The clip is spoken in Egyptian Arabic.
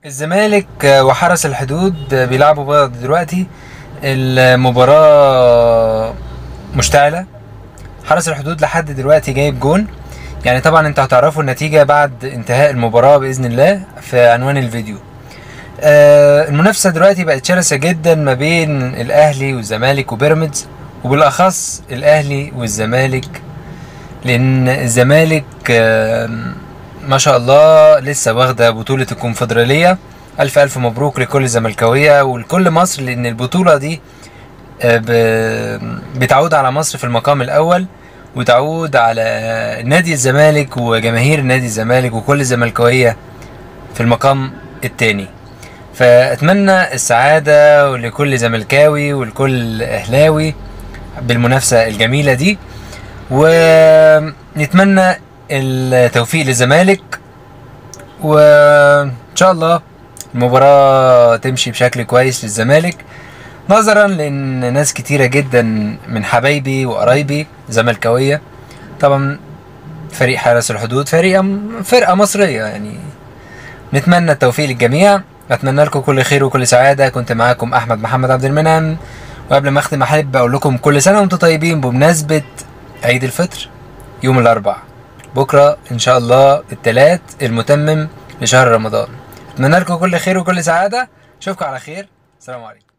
الزمالك وحرس الحدود بيلعبوا بعض دلوقتي المباراة مشتعلة حرس الحدود لحد دلوقتي جايب جون يعني طبعا انتوا هتعرفوا النتيجة بعد انتهاء المباراة بإذن الله في عنوان الفيديو آه، المنافسة دلوقتي بقت شرسة جدا ما بين الأهلي والزمالك وبيراميدز وبالأخص الأهلي والزمالك لأن الزمالك آم، ما شاء الله لسه واخدة بطولة الكونفدرالية ألف ألف مبروك لكل الزملكاوية ولكل مصر لأن البطولة دي آه، ب- بتعود على مصر في المقام الأول وتعود على نادي الزمالك وجماهير نادي الزمالك وكل الزملكاوية في المقام التاني فأتمنى السعادة لكل زملكاوي ولكل أهلاوي بالمنافسة الجميلة دي ونتمنى التوفيق للزمالك وإن شاء الله المباراة تمشي بشكل كويس للزمالك نظرا لأن ناس كتيرة جدا من حبايبي وقرايبي زملكاوية طبعا فريق حرس الحدود فريق فرقة مصرية يعني نتمنى التوفيق للجميع اتمنى لكم كل خير وكل سعاده كنت معاكم احمد محمد عبد المنعم وقبل ما اختم احب اقول لكم كل سنه وانتم طيبين بمناسبه عيد الفطر يوم الاربعاء بكره ان شاء الله الثلاث المتمم لشهر رمضان اتمنى لكم كل خير وكل سعاده اشوفكم على خير السلام عليكم